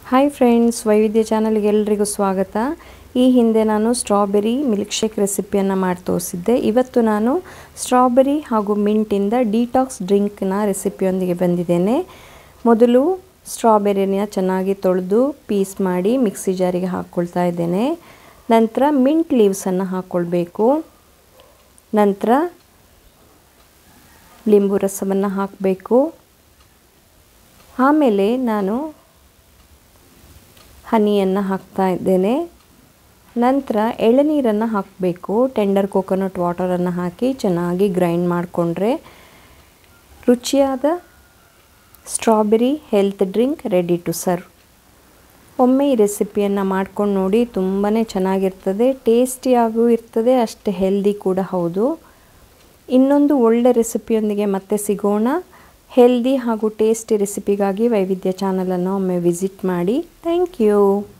hi friends ವೈವಿಧ್ಯ ಚಾನಲ್ಗೆ ಎಲ್ರಿಗೂ ಸ್ವಾಗತ ಈ ಹಿಂದೆ ನಾನು ಸ್ಟ್ರಾಬೆರಿ ಮಿಲ್ಕ್ ಶೇಕ್ ರೆಸಿಪಿಯನ್ನು ಮಾಡಿ ತೋರಿಸಿದ್ದೆ ಇವತ್ತು ನಾನು ಸ್ಟ್ರಾಬೆರಿ ಹಾಗೂ ಮಿಂಟಿಂದ ಡಿಟಾಕ್ಸ್ ಡ್ರಿಂಕ್ನ ರೆಸಿಪಿಯೊಂದಿಗೆ ಬಂದಿದ್ದೇನೆ ಮೊದಲು ಸ್ಟ್ರಾಬೆರಿನ ಚೆನ್ನಾಗಿ ತೊಳೆದು ಪೀಸ್ ಮಾಡಿ ಮಿಕ್ಸಿ ಜಾರಿಗೆ ಹಾಕ್ಕೊಳ್ತಾ ಇದ್ದೇನೆ ನಂತರ ಮಿಂಟ್ ಲೀವ್ಸನ್ನು ಹಾಕ್ಕೊಳ್ಬೇಕು ನಂತರ ಲಿಂಬು ರಸವನ್ನು ಹಾಕಬೇಕು ಆಮೇಲೆ ನಾನು ಹನಿಯನ್ನು ಹಾಕ್ತಾ ಇದ್ದೇನೆ ನಂತರ ಎಳನೀರನ್ನು ಹಾಕಬೇಕು ಟೆಂಡರ್ ಕೋಕೋನಟ್ ವಾಟರನ್ನು ಹಾಕಿ ಚೆನ್ನಾಗಿ ಗ್ರೈಂಡ್ ಮಾಡಿಕೊಂಡ್ರೆ ರುಚಿಯಾದ strawberry health drink ready to serve ಒಮ್ಮೆ ಈ ರೆಸಿಪಿಯನ್ನು ಮಾಡ್ಕೊಂಡು ನೋಡಿ ತುಂಬಾ ಚೆನ್ನಾಗಿರ್ತದೆ ಟೇಸ್ಟಿಯಾಗೂ ಇರ್ತದೆ ಅಷ್ಟೇ ಹೆಲ್ದಿ ಕೂಡ ಹೌದು ಇನ್ನೊಂದು ಒಳ್ಳೆ ರೆಸಿಪಿಯೊಂದಿಗೆ ಮತ್ತೆ ಸಿಗೋಣ ಹೆಲ್ದಿ ಹಾಗೂ ಟೇಸ್ಟಿ ರೆಸಿಪಿಗಾಗಿ ವೈವಿಧ್ಯ ಚಾನಲನ್ನು ಒಮ್ಮೆ ವಿಸಿಟ್ ಮಾಡಿ ಥ್ಯಾಂಕ್ ಯು